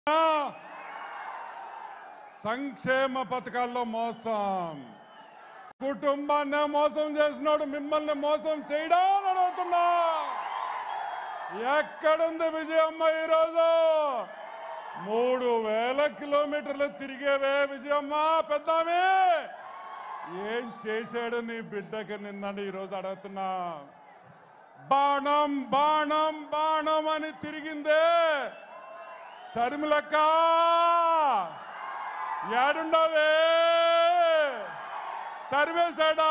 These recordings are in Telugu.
సంక్షేమ పథకాల్లో మోసం కుటుంబాన్ని మోసం చేసినాడు మిమ్మల్ని మోసం చేయడం అని అడుగుతున్నా ఎక్కడుంది విజయమ్మ ఈరోజు మూడు వేల కిలోమీటర్లు తిరిగేవే విజయమ్మ పెద్దామే ఏం చేశాడు నీ బిడ్డకి నిన్నని ఈరోజు అడుగుతున్నా బాణం బాణం బాణం అని తిరిగిందే షర్మిలక్క ఏడుండవే తరివేశాడా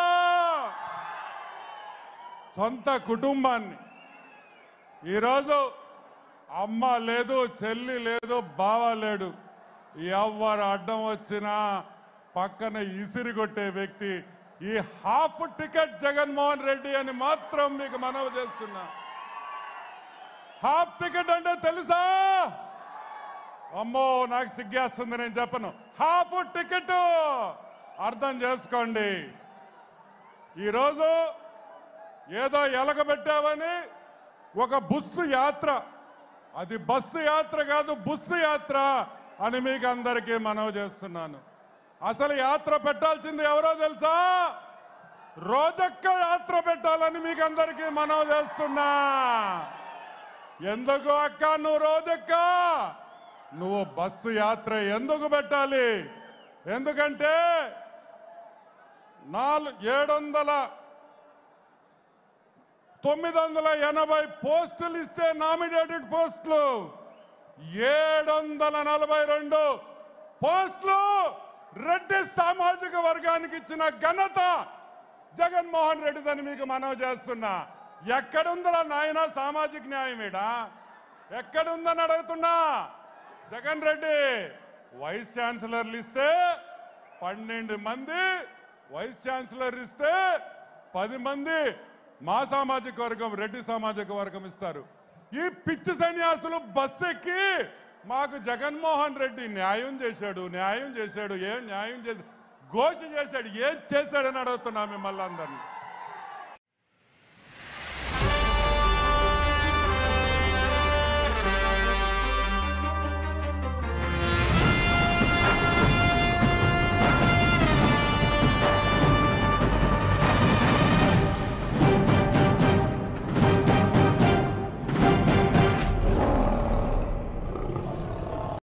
సొంత కుటుంబాన్ని ఈరోజు అమ్మ లేదు చెల్లి లేదు బావ లేడు ఎవరు అడ్డం వచ్చినా పక్కన ఇసిరి కొట్టే వ్యక్తి ఈ హాఫ్ టికెట్ జగన్మోహన్ రెడ్డి అని మాత్రం మీకు మనవి చేస్తున్నా హాఫ్ టికెట్ అంటే తెలుసా అమ్మో నాకు సిగ్గేస్తుంది నేను చెప్పను హాఫ్ టికెట్ అర్థం చేసుకోండి ఈరోజు ఏదో ఎలగబెట్టావని ఒక బుస్సు యాత్ర అది బస్సు యాత్ర కాదు బుస్సు యాత్ర అని మీకు అందరికీ మనవి చేస్తున్నాను అసలు యాత్ర పెట్టాల్సింది ఎవరో తెలుసా రోజక్క యాత్ర పెట్టాలని మీకు అందరికీ మనవి చేస్తున్నా ఎందుకు అక్క నువ్వు రోజక్క నువ్వు బస్సు యాత్ర ఎందుకు పెట్టాలి ఎందుకంటే నాలుగు ఏడు వందల తొమ్మిది వందల ఎనభై పోస్టులు ఇస్తే నామినేటెడ్ పోస్టులు ఏడు వందల నలభై రెండు పోస్టులు రెడ్డి సామాజిక వర్గానికి ఇచ్చిన ఘనత జగన్మోహన్ రెడ్డిదని మీకు మనవి చేస్తున్నా ఎక్కడుందరా నాయన సామాజిక న్యాయం ఈడ ఎక్కడుందని అడుగుతున్నా జగన్ రెడ్డి వైస్ ఛాన్సలర్లు ఇస్తే పన్నెండు మంది వైస్ ఛాన్సలర్ ఇస్తే పది మంది మా సామాజిక వర్గం రెడ్డి సామాజిక వర్గం ఇస్తారు ఈ పిచ్చి సన్యాసులు బస్సు ఎక్కి మాకు జగన్మోహన్ రెడ్డి న్యాయం చేశాడు న్యాయం చేశాడు ఏం న్యాయం చేశాడు ఘోష చేశాడు ఏం చేశాడని అడుగుతున్నా మిమ్మల్ని అందరినీ